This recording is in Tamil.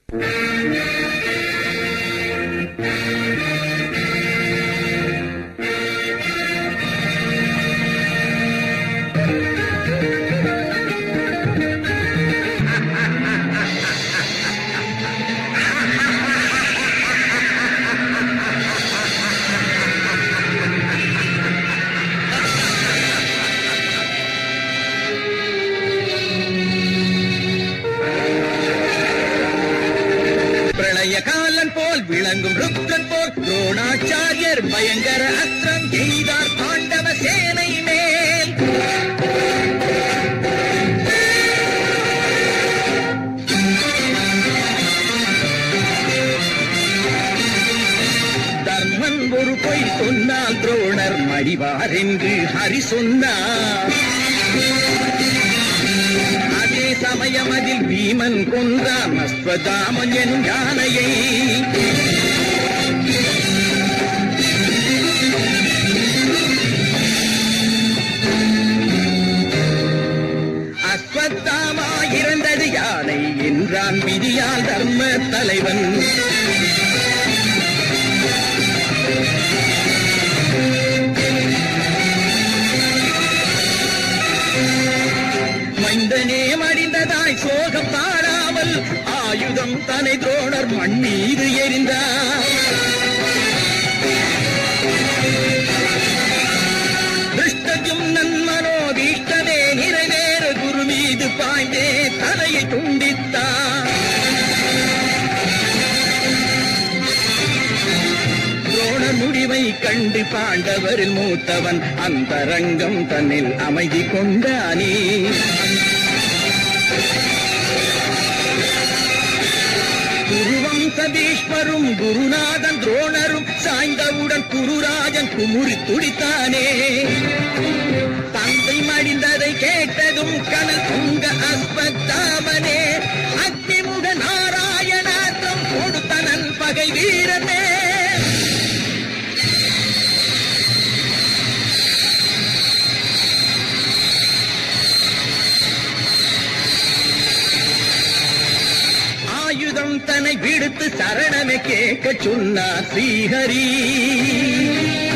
பிரளய காலன் போல் விளங்கும் ருத்ரன் போல் துரோணாச்சாரியர் பயங்கர அஸ்திரம் எய்தார் பாண்டவ சேனை மேல் தர்மன் ஒரு பொய் சொன்னால் துரோணர் மடிவார் என்று ஹரி சொன்னார் அதே சமயம் அதில் பீமன் கொன்றான் அஸ்வதாமன் எனும் யானையை அஸ்வத்தாமா இறந்தது யானை என்றான் விதியால் தர்ம தலைவன் மைந்தனே மடிந்ததாய் சோகம் தாழாமல் ஆயுதம் தனை துரோணர் மண் மீது எறிந்தார் திருஷ்டஜும் நன்மனோ தீஷ்டமே நிறைவேற குரு மீது பாய்ந்தே தலையை துண்டித்தார் துரோணர் முடிவை கண்டு பாண்டவரில் மூத்தவன் அந்த ரங்கம் தன்னில் அமைதி கொண்டானே குருவம் சதீஸ்வரும் குருநாதன் துரோணரும் சாய்ந்தவுடன் குருராஜன் குமுறி துடித்தானே தந்தை மடிந்ததை கேட்டதும் கனல் துங்க அஸ்வத்தாமனே அக்னிமுக நாராயணாத்திரம் கொடுத்தனன் பகை வீரனே ஆயுதம் தன்னை விடுத்து சரணமே கேட்க சொன்னார் ஸ்ரீஹரி